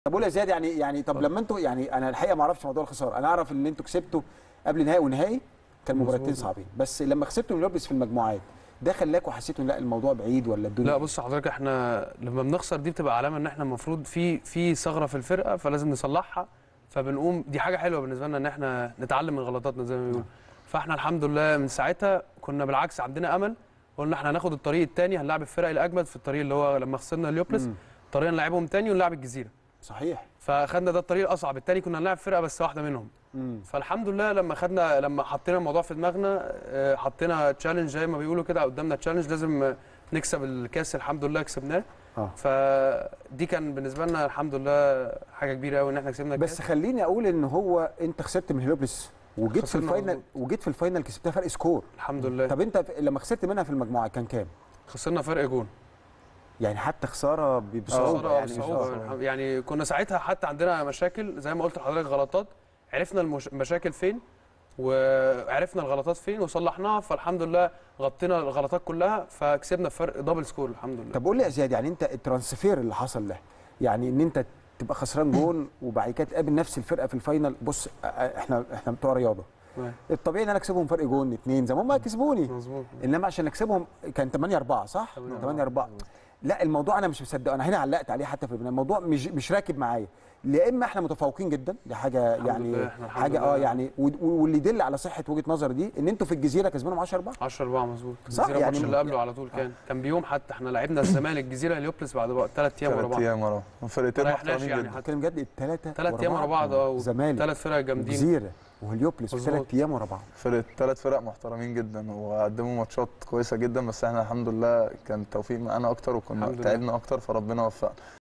طب قول يا زياد يعني يعني طب لما انتوا يعني انا الحقيقه ما اعرفش موضوع الخساره انا اعرف ان انتوا كسبتوا قبل نهائي ونهائي كان مباراتين مظبوط. صعبين بس لما كسبتوا من لوبس في المجموعات ده خلاكوا حسيتوا ان لا الموضوع بعيد ولا الدنيا لا بص حضرتك احنا لما بنخسر دي بتبقى علامه ان احنا المفروض في في ثغره في الفرقه فلازم نصلحها فبنقوم دي حاجه حلوه بالنسبه لنا ان احنا نتعلم من غلطاتنا زي ما بيقولوا فاحنا الحمد لله من ساعتها كنا بالعكس عندنا امل قلنا احنا هناخد الطريق الثاني هنلعب الفرق الاجمد في الطريق اللي هو لما خسرنا اليوبلس مم. طريق نلعبهم تاني ونلعب الجزيره صحيح فاخدنا ده الطريق الاصعب التاني كنا هنلعب فرقه بس واحده منهم مم. فالحمد لله لما خدنا لما حطينا الموضوع في دماغنا آه، حطينا تشالنج زي ما بيقولوا كده قدامنا تشالنج لازم آه، نكسب الكاس الحمد لله كسبناه اه فدي كان بالنسبه لنا الحمد لله حاجه كبيره قوي ان احنا كسبنا الكاس بس خليني اقول ان هو انت خسرت من هيلوبلس وجيت في خسرنا الفاينل مظبوط. وجيت في الفاينل كسبتها فرق سكور الحمد لله طب انت في- لما خسرت منها في المجموعه كان كام خسرنا فرق جون يعني حتى خساره ب- بصعوبه خسارة يعني بصعوبة. مش- يعني كنا ساعتها حتى عندنا مشاكل زي ما قلت لحضرتك غلطات عرفنا المش- المشاكل فين وعرفنا الغلطات فين وصلحناها فالحمد لله غطينا الغلطات كلها فكسبنا فرق دبل سكور الحمد لله طب قول لي يا زياد يعني انت الترانسفير اللي حصل ده يعني ان انت تبقى خسران جون وبعد كده تقابل نفس الفرقه في الفاينل بص اه، احنا احنا بتوع رياضه تمام. الطبيعي ان انا اكسبهم فرق جون اتنين زي ما هم كسبوني مظبوط انما عشان اكسبهم كان 8 4 صح 8 8 4 لا الموضوع انا مش مصدق انا هنا علقت عليه حتى في البناء الموضوع مش مش راكب معايا يا اما احنا متفوقين جدا دي حاجه الحمد يعني لله، احنا الحمد حاجه اه لله. يعني و- واللي يدل على صحه وجهه نظري دي ان انتوا في الجزيره كسبانهم 10 4 10 4 مظبوط صح، الجزيره يعني الماتش اللي م- قبله على طول كان كان بيوم حتى احنا لعبنا الزمالك الجزيره اليوبلس بعد ثلاث ايام ورا ثلاث بعض ايام ورا فرقتين ما ريحناش محترمين يعني جدا حتى بتكلم جد الثلاثه ثلاث ايام ورا بعض اه زمالك ثلاث فرق جامدين جزيره وهليوبلس في مظبوط. ثلاث ايام ورا بعض فرق ثلاث فرق محترمين جدا وقدموا ماتشات كويسه جدا بس احنا الحمد لله كان التوفيق معانا اكتر وكنا الحمد لله. تعبنا اكتر فربنا وفقنا